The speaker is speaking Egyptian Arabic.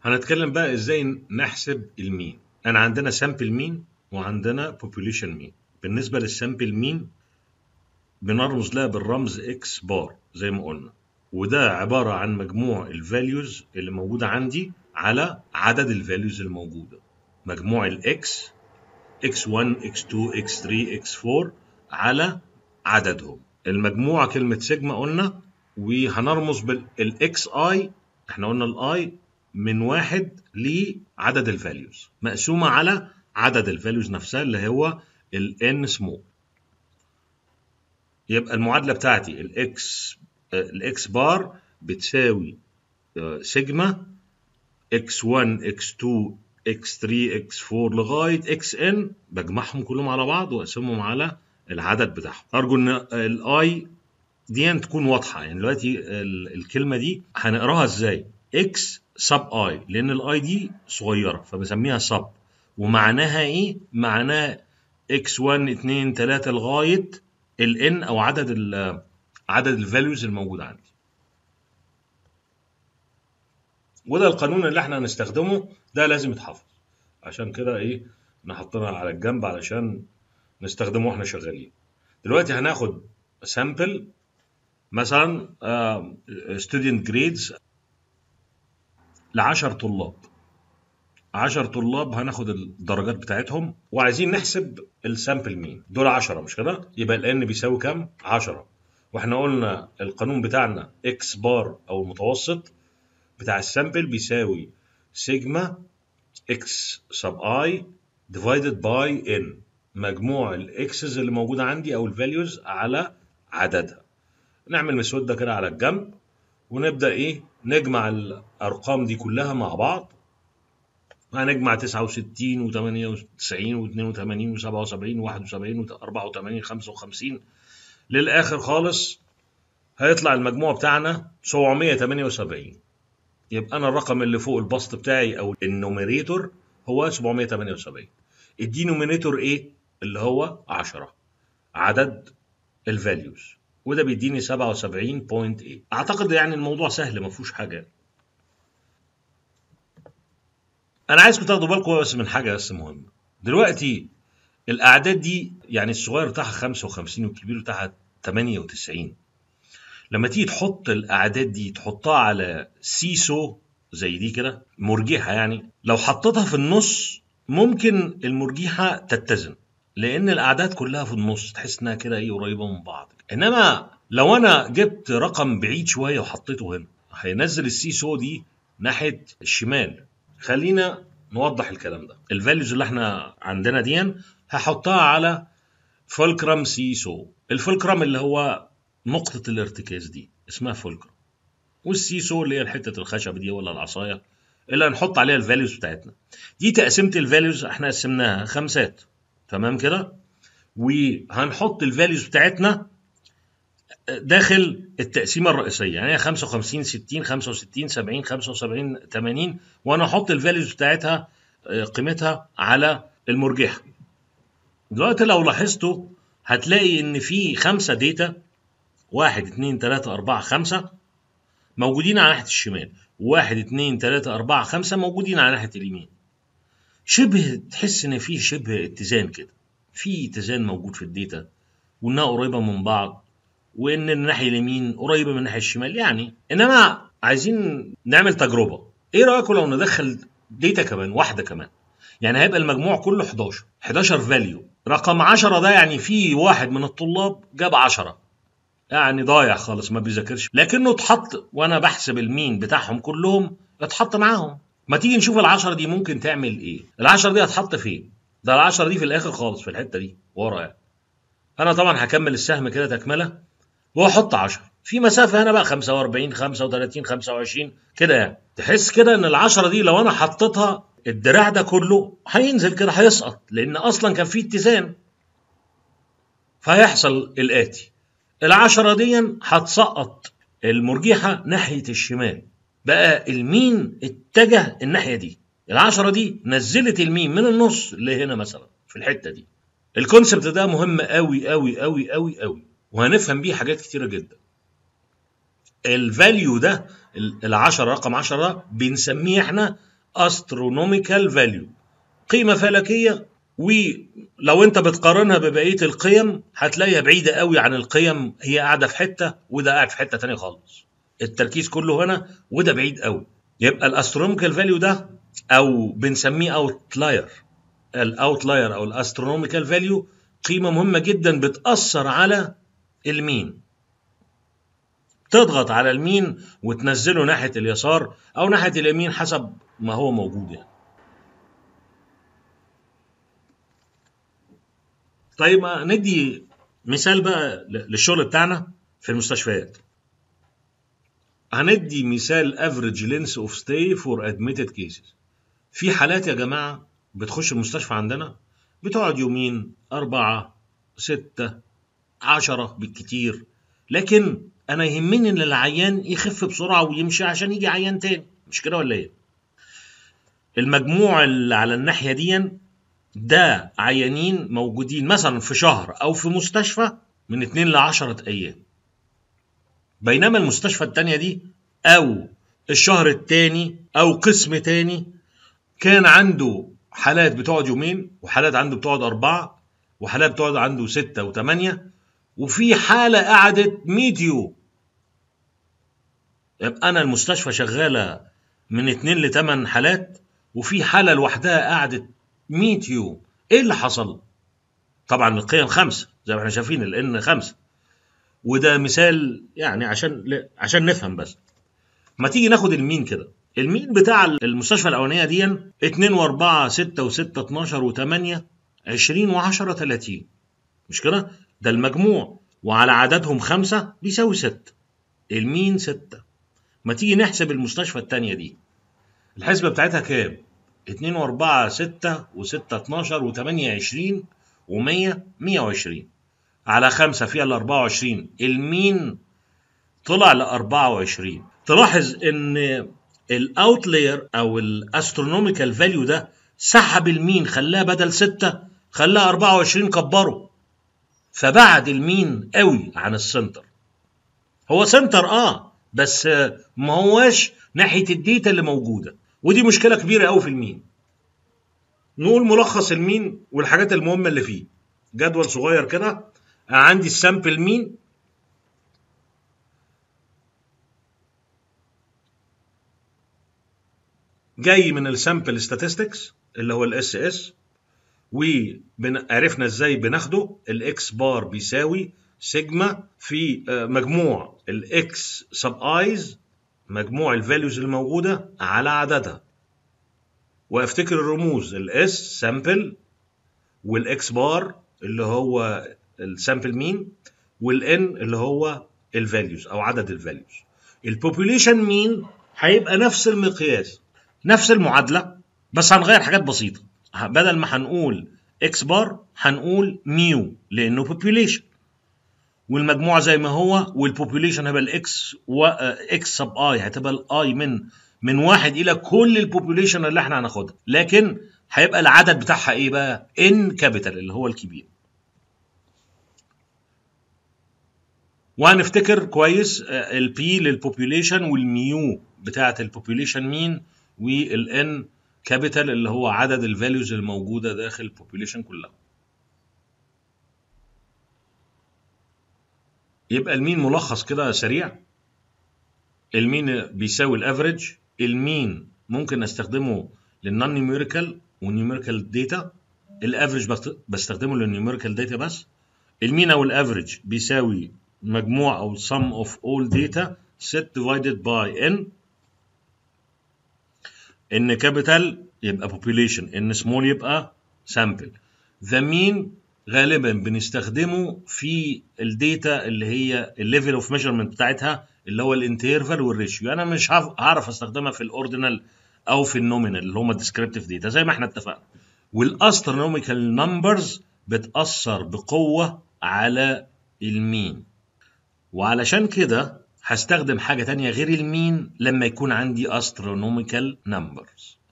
هنتكلم بقى ازاي نحسب المين انا عندنا سامبل مين وعندنا بوبوليشن مين بالنسبه للسامبل مين بنرمز لها بالرمز اكس بار زي ما قلنا وده عباره عن مجموع الفاليوز اللي موجوده عندي على عدد الفاليوز الموجوده مجموع الاكس x1 x2 x3 x4 على عددهم المجموعه كلمه سيجما قلنا وهنرمز بالاكس اي احنا قلنا الاي من واحد لعدد الفاليوز مقسومه على عدد الفاليوز نفسها اللي هو الان سمول يبقى المعادله بتاعتي الاكس الاكس بار بتساوي سيجما x1 x2 x3 x4 لغايه xn بجمعهم كلهم على بعض واقسمهم على العدد بتاعهم ارجو ان الاي دي تكون واضحه يعني دلوقتي الكلمه دي هنقراها ازاي x سب اي لان الاي دي صغيره فبسميها سب ومعناها ايه معناها x1 2 3 لغايه الان او عدد ال عدد الفاليوز الموجود عندي وده القانون اللي احنا هنستخدمه ده لازم يتحفظ عشان كده ايه نحطنا على الجنب علشان نستخدمه واحنا شغالين دلوقتي هناخد سامبل مثلا ستودنت جريدز ل 10 طلاب 10 طلاب هناخد الدرجات بتاعتهم وعايزين نحسب السامبل مين دول 10 مش كده يبقى الان بيساوي كام 10 واحنا قلنا القانون بتاعنا اكس بار او المتوسط بتاع السامبل بيساوي سيجما اكس سب اي ديفايدد باي ان مجموع الاكسز اللي موجوده عندي او الفاليوز على عددها نعمل مسوده كده على الجنب ونبدا ايه نجمع الارقام دي كلها مع بعض هنجمع 69 و98 و82 و77 و71 و84 55 للاخر خالص هيطلع المجموع بتاعنا 778 يبقى انا الرقم اللي فوق البسط بتاعي او النوميريتور هو 778 الدينومينيتور ايه اللي هو 10 عدد الفاليوز وده بيديني 77.8 اعتقد يعني الموضوع سهل ما فيهوش حاجه انا عايزكم تاخدوا بالكم بس من حاجه بس مهمه دلوقتي الاعداد دي يعني الصغير بتاعها 55 والكبير بتاعها 98 لما تيجي تحط الاعداد دي تحطها على سيسو زي دي كده مرجحه يعني لو حطيتها في النص ممكن المرجحه تتزن لان الاعداد كلها في النص تحس انها كده ايه قريبه من بعض انما لو انا جبت رقم بعيد شويه وحطيته هنا هينزل السيسو دي ناحيه الشمال خلينا نوضح الكلام ده الفاليوز اللي احنا عندنا دي هحطها على فولكرم سيسو الفولكرم اللي هو نقطة الارتكاز دي اسمها فولكرم والسيسو اللي هي حتة الخشب دي ولا العصاية اللي هنحط عليها الفاليوز بتاعتنا دي تقسيمة الفاليوز احنا قسمناها خمسات تمام كده وهنحط الفاليوز بتاعتنا داخل التقسيمه الرئيسيه يعني هي 55 60 65 70 75 80 وانا احط الفاليوز بتاعتها قيمتها على المرجحه دلوقتي لو لاحظتوا هتلاقي ان في خمسه داتا واحد اتنين تلاتة أربعة خمسة موجودين على ناحية الشمال واحد اتنين تلاتة أربعة خمسة موجودين على ناحية اليمين شبه تحس إن في شبه اتزان كده في اتزان موجود في الداتا وإنها قريبة من بعض وإن الناحية اليمين قريبة من الناحية الشمال يعني إنما عايزين نعمل تجربة إيه رأيكم لو ندخل داتا كمان واحدة كمان يعني هيبقى المجموع كله 11 11 فاليو رقم 10 ده يعني في واحد من الطلاب جاب 10 يعني ضايع خالص ما بيذاكرش لكنه اتحط وانا بحسب المين بتاعهم كلهم اتحط معاهم ما تيجي نشوف العشرة دي ممكن تعمل ايه العشرة دي هتحط فين ده العشرة دي في الاخر خالص في الحتة دي ورا يعني انا طبعا هكمل السهم كده تكملة واحط 10 في مسافة هنا بقى 45 35 25 كده يعني تحس كده ان العشرة دي لو انا حطيتها الدراع ده كله هينزل كده هيسقط لان اصلا كان في اتزان فهيحصل الاتي العشرة دي هتسقط المرجحة ناحية الشمال بقى المين اتجه الناحية دي العشرة دي نزلت المين من النص اللي هنا مثلا في الحتة دي الكونسبت ده مهم قوي قوي قوي قوي قوي وهنفهم بيه حاجات كتيرة جدا الفاليو ده العشرة رقم عشرة بنسميه احنا astronomical value قيمة فلكية ولو انت بتقارنها ببقية القيم هتلاقيها بعيدة قوي عن القيم هي قاعدة في حتة وده قاعد في حتة تانية خالص التركيز كله هنا وده بعيد قوي يبقى الاسترونوميكال فاليو ده او بنسميه اوتلاير الاوتلاير او الاسترونوميكال فاليو قيمة مهمة جدا بتأثر على المين تضغط على المين وتنزله ناحية اليسار أو ناحية اليمين حسب ما هو موجود يعني طيب ندي مثال بقى للشغل بتاعنا في المستشفيات هندي مثال average length of stay for admitted cases في حالات يا جماعة بتخش المستشفى عندنا بتقعد يومين أربعة ستة عشرة بالكتير لكن أنا يهمني إن العيان يخف بسرعة ويمشي عشان يجي عيان تاني مش كده ولا إيه؟ المجموع اللي على الناحية دي ده عيانين موجودين مثلا في شهر أو في مستشفى من 2 ل 10 أيام بينما المستشفى التانية دي أو الشهر التاني أو قسم تاني كان عنده حالات بتقعد يومين وحالات عنده بتقعد أربعة وحالات بتقعد عنده ستة وثمانية وفي حالة قعدت 100 يوم يبقى أنا المستشفى شغالة من اتنين لتمن حالات وفي حالة لوحدها قعدت 100 يوم إيه اللي حصل؟ طبعا القيم خمسة زي ما احنا شايفين الإن خمسة وده مثال يعني عشان عشان نفهم بس ما تيجي ناخد المين كده المين بتاع المستشفى الاولانيه دي 2 و4 6 و6 12 و8 20 و10 30 مش كده ده المجموع وعلى عددهم خمسة بيساوي ستة المين ستة ما تيجي نحسب المستشفى التانية دي الحسبة بتاعتها كام؟ 2 و4 6 و6 12 و8 20 و100 120 على 5 فيها ال 24 المين طلع ل 24 تلاحظ ان الاوتلاير او الاسترونوميكال فاليو ده سحب المين خلاه بدل 6 خلاه 24 كبره فبعد المين قوي عن السنتر هو سنتر اه بس ما هواش ناحيه الديتا اللي موجوده ودي مشكله كبيره قوي في المين نقول ملخص المين والحاجات المهمه اللي فيه جدول صغير كده عندي السامبل مين جاي من السامبل statistics اللي هو الاس اس وعرفنا ازاي بناخده الاكس بار بيساوي سيجما في مجموع الاكس سب ايز مجموع الفاليوز الموجوده على عددها وافتكر الرموز الاس سامبل والاكس بار اللي هو السامبل مين والان اللي هو الفاليوز او عدد الفاليوز البوبوليشن مين هيبقى نفس المقياس نفس المعادله بس هنغير حاجات بسيطه بدل ما هنقول اكس بار هنقول ميو لانه population والمجموع زي ما هو والبوبوليشن هيبقى الاكس و اكس سب اي هتبقى الاي من من واحد الى كل البوبوليشن اللي احنا هناخدها لكن هيبقى العدد بتاعها ايه بقى ان كابيتال اللي هو الكبير وهنفتكر كويس البي للبوبوليشن والميو بتاعه البوبوليشن مين والان كابيتال اللي هو عدد الفاليوز الموجوده داخل البوبوليشن كلها يبقى المين ملخص كده سريع المين بيساوي الافريج المين ممكن استخدمه للنون نيوميريكال والنيوميريكال داتا الافريج بستخدمه للنيوميريكال داتا بس المين او الافريج بيساوي مجموع او sum of all data set divided by n ان كابيتال يبقى population ان small يبقى sample the mean غالبا بنستخدمه في الداتا اللي هي الليفل اوف ميجرمنت بتاعتها اللي هو الانترفال والريشيو انا مش هعرف استخدمها في الاوردينال او في النومينال اللي هم الديسكريبتيف داتا زي ما احنا اتفقنا والاسترونوميكال نمبرز بتاثر بقوه على المين وعلشان كده هستخدم حاجة تانية غير المين لما يكون عندي astronomical numbers